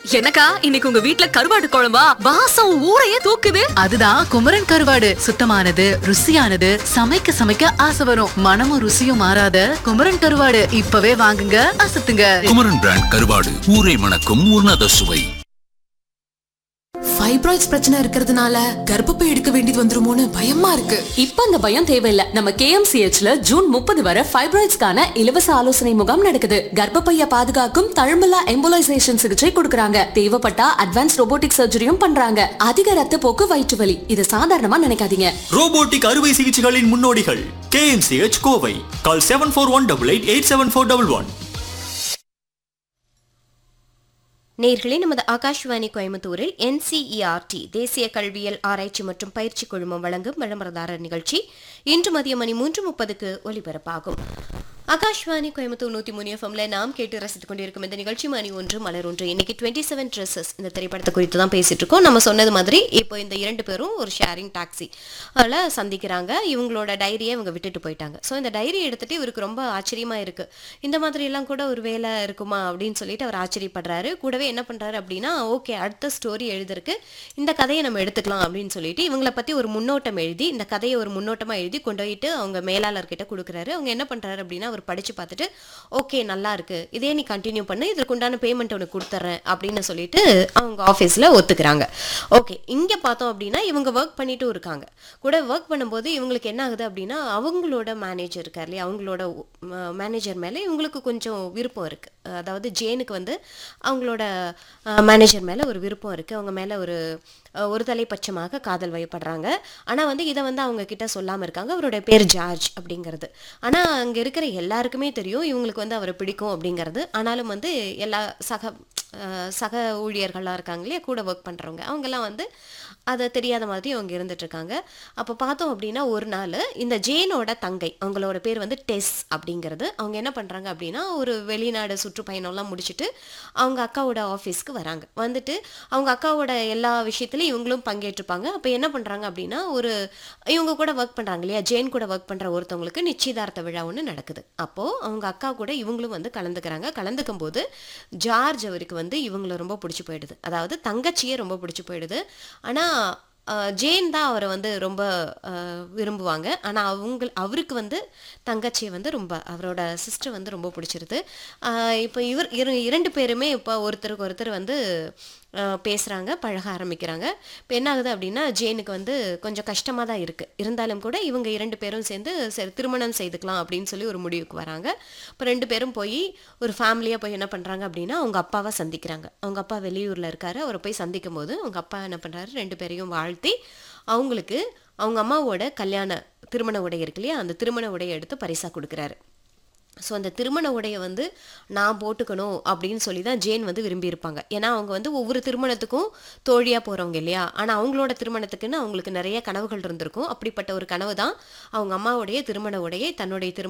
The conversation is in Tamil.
எனக்கா இன்னைக்கு உங்க வீட்ல கருவாடு குழம்பா வாசம் ஊரையே தூக்குது அதுதான் குமரன் கருவாடு சுத்தமானது ருசியானது சமைக்க சமைக்க ஆசை வரும் மனமும் ருசியும் மாறாத குமரன் கருவாடு இப்பவே வாங்குங்க அசத்துங்க குமரன் பிராண்ட் கருவாடு ஊரை மணக்கும் உன்னத சுவை ஃபைப்ராய்ட்ஸ் பிரச்சனை இருக்கிறதுனால கர்ப்பப்பை எடுக்க வேண்டியது வந்துருமோன்னு பயமா இருக்கு இப்ப அந்த பயம் தேவையில்ல நம்ம கேஎம்சிஹெச்ல ஜூன் முப்பது வரை ஃபைப்ராய்ட்ஸ்க்கான இலவச ஆலோசனை முகாம் நடக்குது கர்ப்பப்பைய பாதுகாக்கும் தழும்பலா எம்போலைசேஷன் சிகிச்சை கொடுக்கறாங்க தேவைப்பட்டா அட்வான்ஸ் ரோபோட்டிக் சர்ஜரியும் பண்றாங்க அதிக ரத்த போக்கு வயிற்று வலி இது சாதாரணமா நினைக்காதீங்க ரோபோட்டிக் அறுவை சிகிச்சைகளின் முன்னோடிகள் KMCH Kovai call seven four one double eight eight seven four double one நேர்களே நமது ஆகாஷ்வாணி கோயம்புத்தூரில் என்சிஇஆர்டி தேசிய கல்வியல் ஆராய்ச்சி மற்றும் பயிற்சி குழுமம் வழங்கும் விளம்பரதாரர் நிகழ்ச்சி இன்று மதியம் மணி மூன்று முப்பதுக்கு ஒலிபரப்பாகும் ஆகாஷ்வாணி கோயம்புத்தூர் நூத்தி மூணு எஃப்எம்ல நாம் கேட்டு ரசித்துக் கொண்டிருக்கும் இந்த நிகழ்ச்சி மணி ஒன்று மலர் ஒன்று இன்னைக்கு டுவெண்ட்டி செவன் ட்ரெஸ்ஸஸ் இந்த திரைப்படத்தை குறித்து தான் பேசிட்டு இருக்கோம் நம்ம சொன்னது மாதிரி இப்போ இந்த இரண்டு பேரும் ஒரு ஷேரிங் டாக்ஸி அதில் சந்திக்கிறாங்க இவங்களோட டைரியை இவங்க விட்டுட்டு போயிட்டாங்க ஸோ இந்த டைரி எடுத்துட்டு இவருக்கு ரொம்ப ஆச்சரியமா இருக்கு இந்த மாதிரி எல்லாம் கூட ஒரு வேலை இருக்குமா அப்படின்னு சொல்லிட்டு அவர் ஆச்சரியப்படுறாரு கூடவே என்ன பண்றாரு அப்படின்னா ஓகே அடுத்த ஸ்டோரி எழுதிருக்கு இந்த கதையை நம்ம எடுத்துக்கலாம் அப்படின்னு சொல்லிட்டு இவங்களை பத்தி ஒரு முன்னோட்டம் எழுதி இந்த கதையை ஒரு முன்னோட்டமா எழுதி கொண்டு போயிட்டு அவங்க மேலாளர்கிட்ட கொடுக்குறாரு அவங்க என்ன பண்றாரு அப்படின்னா அவர் படிச்சு பார்த்துட்டு ஓகே நல்லா இருக்கு இதே நீ கண்டினியூ பண்ணு இதற்கு உண்டான பேமெண்ட் உனக்கு கொடுத்துட்றேன் அப்படின்னு சொல்லிட்டு அவங்க ஆஃபீஸில் ஒத்துக்கிறாங்க ஓகே இங்கே பார்த்தோம் அப்படின்னா இவங்க ஒர்க் பண்ணிட்டும் இருக்காங்க கூட ஒர்க் பண்ணும்போது இவங்களுக்கு என்ன ஆகுது அப்படின்னா அவங்களோட மேனேஜர் இருக்கார் இல்லையா அவங்களோட மேனேஜர் மேலே இவங்களுக்கு கொஞ்சம் விருப்பம் இருக்கு அதாவது ஜேனுக்கு வந்து அவங்களோட மேனேஜர் மேலே ஒரு விருப்பம் இருக்கு அவங்க மேலே ஒரு அஹ், ஒரு தலைப்பட்சமாக காதல் வயப்படுறாங்க ஆனால் வந்து இதை வந்து அவங்க கிட்ட சொல்லாமல் இருக்காங்க அவருடைய பேர் ஜார்ஜ் அப்படிங்கிறது ஆனால் அங்கே இருக்கிற எல்லாருக்குமே தெரியும் இவங்களுக்கு வந்து அவரை பிடிக்கும் அப்படிங்கிறது ஆனாலும் வந்து எல்லா சக அஹ், சக ஊழியர்கள்லாம் இருக்காங்க இல்லையா கூட ஒர்க் பண்ணுறவங்க அவங்கெல்லாம் வந்து அதை தெரியாத மாதிரி அவங்க இருந்துட்டு இருக்காங்க அப்போ பார்த்தோம் அப்படின்னா ஒரு நாள் இந்த ஜேனோட தங்கை அவங்களோட பேர் வந்து டெஸ் அப்படிங்கிறது அவங்க என்ன பண்ணுறாங்க அப்படின்னா ஒரு வெளிநாடு சுற்றுப்பயணம்லாம் முடிச்சுட்டு அவங்க அக்காவோட ஆஃபீஸ்க்கு வராங்க வந்துட்டு அவங்க அக்காவோட எல்லா விஷயத்துலையும் இவங்களும் பங்கேற்றுப்பாங்க அப்போ என்ன பண்ணுறாங்க அப்படின்னா ஒரு இவங்க கூட ஒர்க் பண்ணுறாங்க இல்லையா ஜேன் கூட ஒர்க் பண்ணுற ஒருத்தவங்களுக்கு நிச்சயதார்த்த விழா ஒன்று நடக்குது அப்போது அவங்க அக்கா கூட இவங்களும் வந்து கலந்துக்கிறாங்க கலந்துக்கும் போது ஜார்ஜ் அவருக்கு வந்து இவங்களை ரொம்ப பிடிச்சி போயிடுது அதாவது தங்கச்சியே ரொம்ப பிடிச்சி போயிடுது ஆனால் ஜேன் தான் அவரை வந்து ரொம்ப அஹ், விரும்புவாங்க ஆனால் அவங்க அவருக்கு வந்து தங்கச்சியை வந்து ரொம்ப அவரோட சிஸ்டர் வந்து ரொம்ப பிடிச்சிருது அஹ், இப்போ இவர் இரு இரண்டு பேருமே இப்போ ஒருத்தருக்கு ஒருத்தர் வந்து அஹ், பேசுகிறாங்க பழக ஆரம்பிக்கிறாங்க இப்போ என்ன ஆகுது அப்படின்னா ஜேனுக்கு வந்து கொஞ்சம் கஷ்டமாக தான் இருக்குது இருந்தாலும் கூட இவங்க இரண்டு பேரும் சேர்ந்து சரி திருமணம் செய்துக்கலாம் அப்படின்னு சொல்லி ஒரு முடிவுக்கு வராங்க இப்போ ரெண்டு பேரும் போய் ஒரு ஃபேமிலியாக போய் என்ன பண்ணுறாங்க அப்படின்னா அவங்க அப்பாவை சந்திக்கிறாங்க அவங்க அப்பா வெளியூரில் இருக்காரு அவரை போய் சந்திக்கும் போது அவங்க அப்பா என்ன பண்ணுறாரு ரெண்டு பேரையும் வாழ்த்தி அவங்களுக்கு அவங்க அம்மாவோட கல்யாண திருமண உடை இருக்கு இல்லையா அந்த திருமண உடையை எடுத்து பரிசாக கொடுக்குறாரு ஸோ அந்த திருமண உடையை வந்து நான் போட்டுக்கணும் அப்படின்னு சொல்லி தான் ஜேன் வந்து விரும்பியிருப்பாங்க ஏன்னா அவங்க வந்து ஒவ்வொரு திருமணத்துக்கும் தோழியாக போகிறவங்க இல்லையா ஆனால் அவங்களோட திருமணத்துக்குன்னு அவங்களுக்கு நிறைய கனவுகள் இருந்திருக்கும் அப்படிப்பட்ட ஒரு கனவு தான் அவங்க அம்மாவுடைய திருமண உடையை தன்னுடைய திருமண